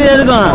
தெரியுது எதுக்கும்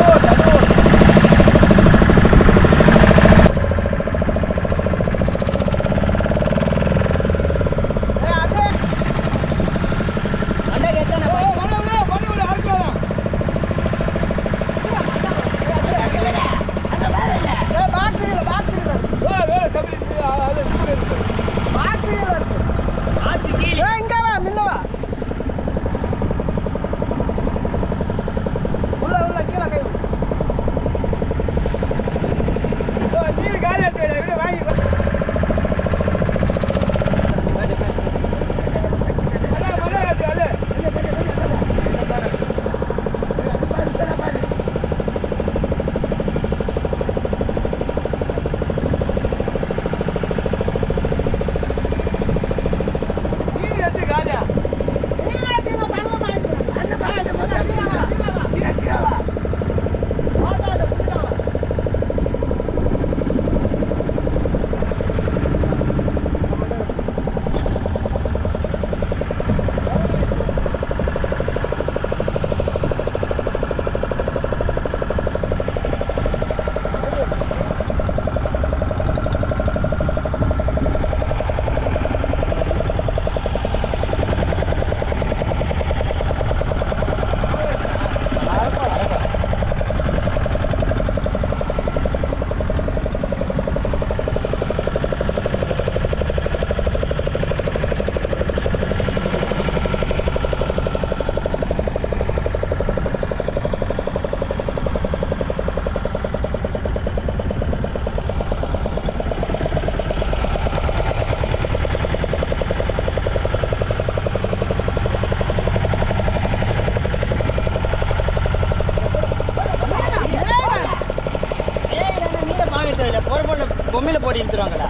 பொம்மையில போட்டு இழுத்துருவாங்களா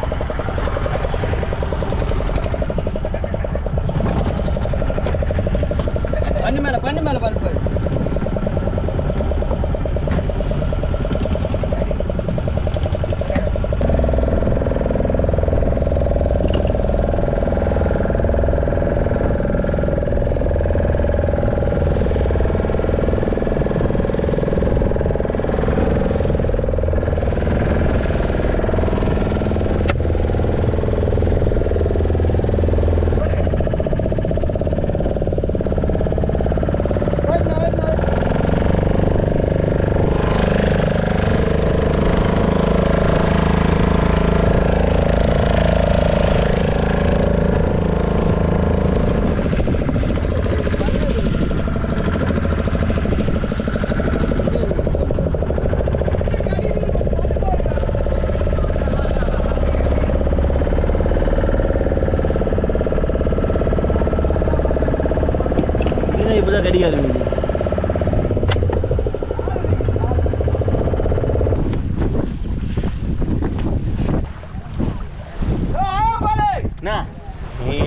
பண்ணு மேல பண்ணு மேல பருப்பு மீன் இப்போதான் கடிக்க ஆரம்பிக்குது என்ன நீங்க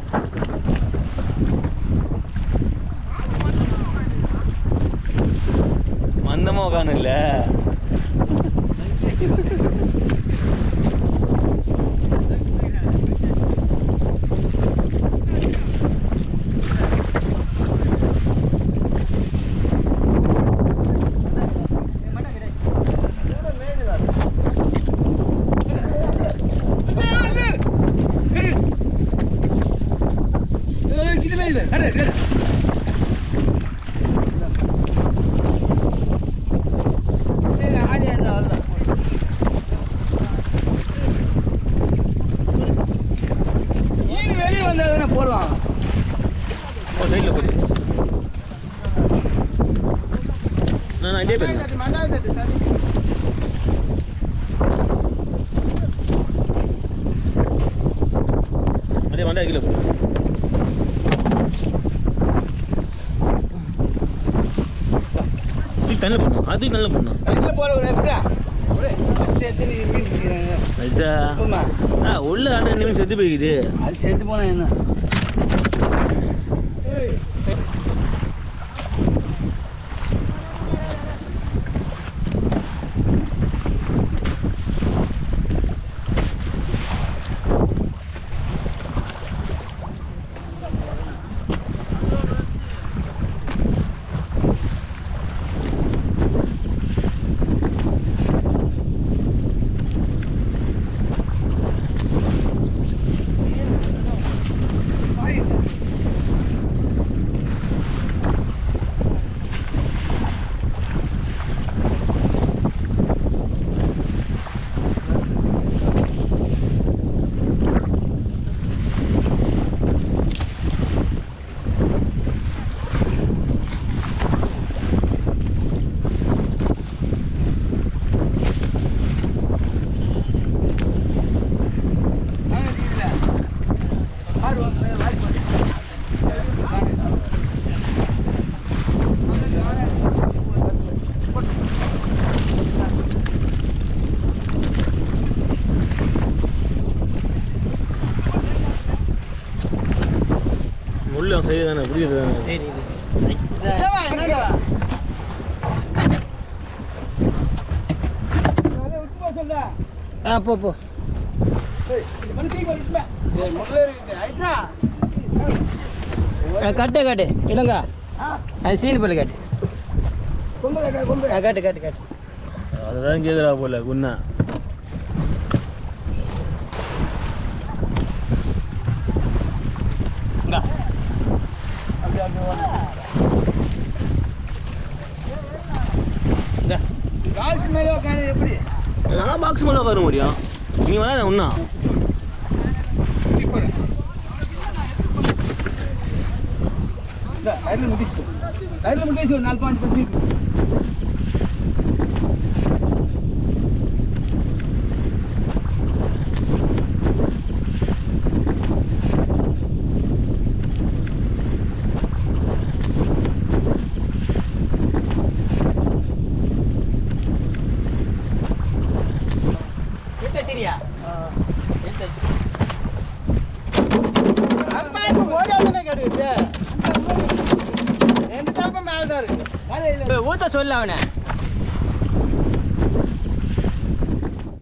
மந்தமா உட்காந்து இல்ல வெளியே வந்தா தானே போடுவான் ஒரு சைடில் போடு நான் நான் இதே பேசுறேன் அதே வண்டா கிலோ போடு தூக்கி தண்ணில் போடணும் அது நல்லா போடணும் அதுக்குள்ள போற ஒரு எப்படா ஒரு ஃபர்ஸ்ட் எத்தனை மீன் பிடிக்கிறாங்க ஐயா ஆமா ஆ உள்ள ஆண்டு நிமிஷம் செத்து போய்க்குது அது செத்து போனா என்ன சரி தானே புரியுது தானே சரி என்னவா, என்னடா? அதை விட்டு போ சொல்றா. ஆ போ போ ஏய், இந்த மணி தூக்கி விட்டு போ. ஏய், முதல்ல இருக்குது. ஆயிட்டா? ஆ, கட்டு கட்டு இல்லைங்க ஆ, அது சீனி பல்லு கட்டு கொம்பு கட்டு, கொம்பு. ஆ கட்டு கட்டு கட்டு அதுதான் கேட்குறா போல குண்ணா இந்தா. அப்படி, அப்படி ஓடு. இந்தா. கால்ஸ் மேலே உட்காந்து எப்படி நான் பாக்ஸ் மேலே உட்கார முடியும் நீ வேணா ஒன்றா இப்படி போடு. இந்தா, டயர்ல முட்டிச்சு. டயர்ல முட்டிச்சு ஒரு நாலு பாஞ்சு பர்சன்ட் எடுத்து வச்சிரியா? எடுத்து வச்சிரு. அப்பாக்கு ஓடாதுன்னு கிடையாது ரெண்டு தரப்பும் மேலே தான் இருக்கு ஏய், ஊத்த சொல்லு அவனை